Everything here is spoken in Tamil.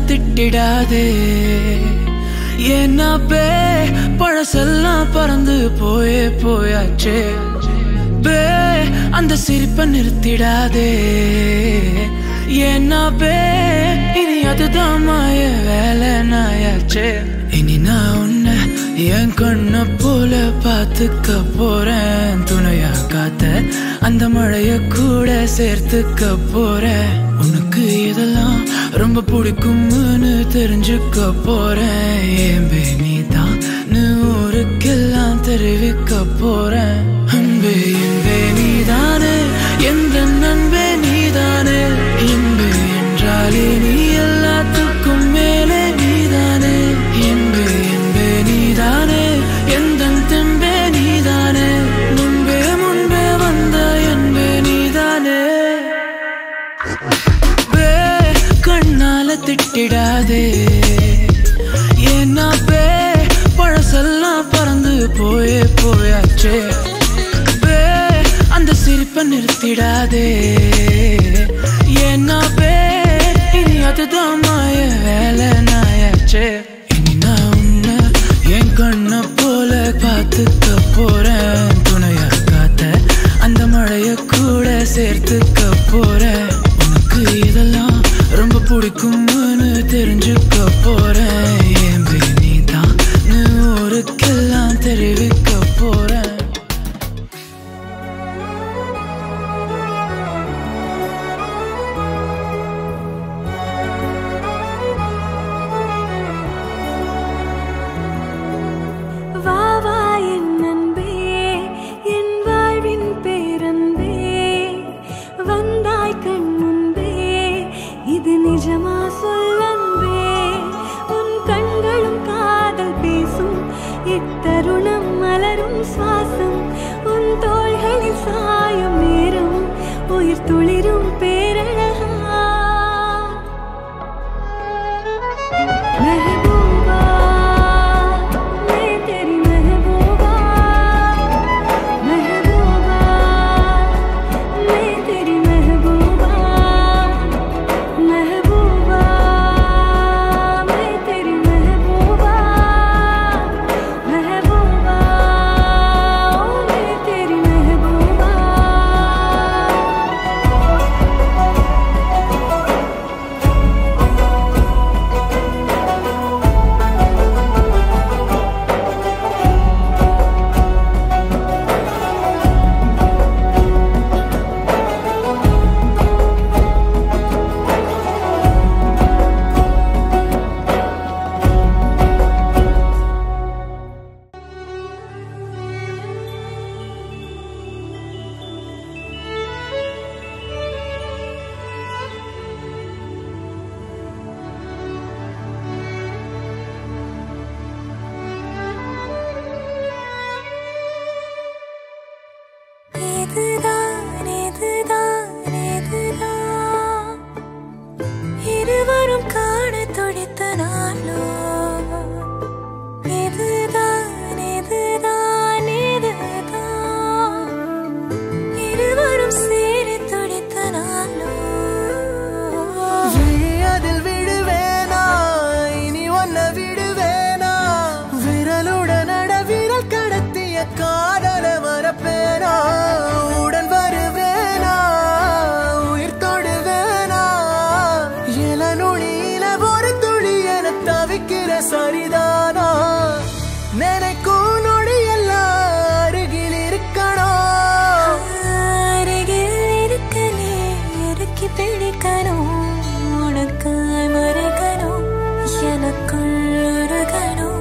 திட்டிடாதே ஏன்னா பே பழசெல்லாம் பறந்து போயே போயாச்சே பே அந்த சிரிப்பை நிறுத்திடாதே ஏன்னா பே இனி அதுதான் மாய வேலை நாயாச்சே இனி நான் உன்னை என் கண்ண போல பார்த்துக்க போறேன் துணையா காத்த அந்த மழைய கூட சேர்த்துக்க போறேன் உனக்கு இதெல்லாம் ரொம்ப பிடிக்கும்னு தெரிஞ்சுக்க போறேன் ஏன் நீ தான் ஊருக்கெல்லாம் தெரிவிக்க போறேன் அன்பே என்பே நீதானே எந்த நண்பே நீதானே இன்பே என்றாலே நீ எல்லாத்துக்கும் மேலே நீதானே என்பே என்பே நீதானே எந்த தெம்பே நீதானே முன்பே முன்பே வந்த என்பே நீதானே பே கண்ணால திட்டிடாதே ஏன்னா பே பழசெல்லாம் பறந்து போயே போயாச்சே பே அந்த சிரிப்பை நிறுத்திடாதே ஏன்னா பே இனி அதுதான் மாய வேலை நாயாச்சே இனி நான் உன்னை என் கண்ண போல பார்த்துக்க போறேன் துணையா காத்த அந்த மழைய கூட சேர்த்துக்க போறேன் உனக்கு இதெல்லாம் ரொம்ப பிடிக்கும்னு தெரிஞ்சுக்க போறேன் ஏன் நீ தான் ஊருக்கெல்லாம் தெரிவிக்க போறேன் வா வா என் அன்பே என் வாழ்வின் பேரன்பே வந்தாய் கண் முன்பே இது நிஜமா சொல்லன்பே உன் கண்களும் காதல் பேசும் இத்தருணம் மலரும் சுவாசம் உன் தோள்களில் சாயும் நேரம் உயிர் துளிரும் பேரழகா महबूबा मैं तेरी महबूबा महबूबा मैं तेरी महबूबा महबूबा मैं तेरी महबूबा महबूबा ओ मैं तेरी महबूबा இதுதான் இதுதான் இதுதான் இருவரும் காண துடித்த நாளோ இதுதான் இதுதான் இதுதான் இருவரும் சேரி துடித்த நாளோ அதில் விடுவேனா இனி ஒன்ன விடுவேனா விரலுடன் அட விரல் கடத்திய காதல மறப்பேனா உடன் வருவேனா உயிர் தொடுவேனா இள நுழியில ஒரு துளி என தவிக்கிற சரிதானா நினைக்கும் நொடியெல்லாம் அருகில் இருக்கணும் அருகில் இருக்க நீ இறுக்கி பிடிக்கணும் உனக்காய் மறைக்கணும் எனக்குள் உருகணும்